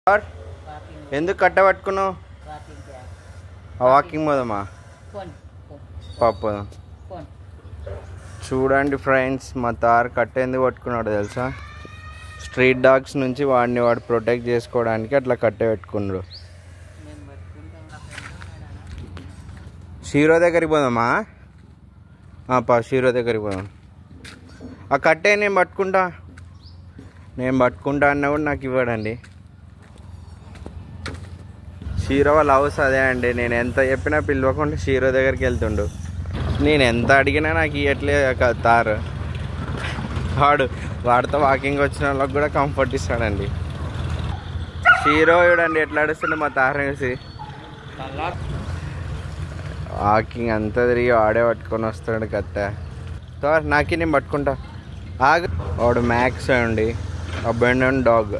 sir walking ఎందుకు కట్టబట్టుకున్నావు walking కి ఆ వాకింగ్ పోదామా ఫోన్ ఫోన్ పాప పోదాం ఫోన్ చూడండి ఫ్రెండ్స్ మా తార్ కట్ట ఎందుకు పట్టుకున్నాడు తెలుసా స్ట్రీట్ డాగ్స్ నుంచి వాడిని వాడు ప్రొటెక్ట్ చేసుకోవడానికి అట్లా కట్ట పెట్టుకున్నాడు నేను పట్టుకుంటాం నా ఫ్రెండ్ షీరో దగ్గరికి పోదామా ఆ, పా షీరో దగ్గరికి పోదాం ఆ కట్టే నేను పట్టుకుంటా నేను పట్టుకుంటా అన్నా కూడా నాకు ఇవ్వడండి షీరో వాళ్ళ హౌస్ అదే అండి నేను ఎంత చెప్పినా పిలవకుండా షీరో దగ్గరికి వెళ్తుండు నేను ఎంత అడిగినా నాకు ఇవ్వట్లేదు క- తారు వాడు వాడితో వాకింగ్ వచ్చిన వాళ్ళకి కూడా కంఫర్ట్ ఇస్తాడండి షీరో చూడండి ఎట్లా అడుస్తుండే మా తార చూసి వాకింగ్ అంతా తిరిగి వాడే పట్టుకొని వస్తాడు కట్ట తార్ నాకి నేను పట్టుకుంటా ఆగు వాడు మ్యాక్స్ అండి అబండన్ డాగ్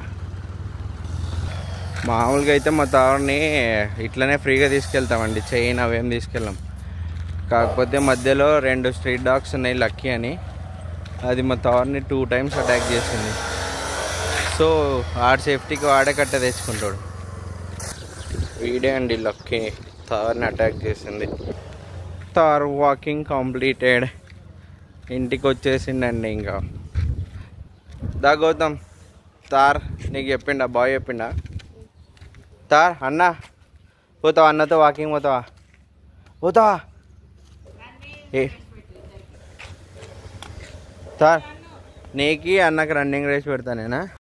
మామూలుగా అయితే మా తావని ఇట్లనే ఫ్రీగా తీసుకెళ్తామండి చైన్ అవేం తీసుకెళ్ళాం కాకపోతే మధ్యలో రెండు స్ట్రీట్ డాగ్స్ ఉన్నాయి లక్కీ అని అది మా తావర్ని టూ టైమ్స్ అటాక్ చేసింది సో ఆడ సేఫ్టీకి వాడే కట్ట తెచ్చుకుంటాడు వీడే అండి లక్కీ తావర్ని అటాక్ చేసింది తార్ వాకింగ్ కంప్లీటెడ్ ఇంటికి వచ్చేసిండండి ఇంకా దా గౌతమ్ తార్ నీకు చెప్పిండా బాయ్ చెప్పిండా తార్ అన్న పోతావా అన్నతో వాకింగ్ పోతావా పోతావా ఏ తార్ నీకి అన్నకి రన్నింగ్ రేస్ పెడతా నేనా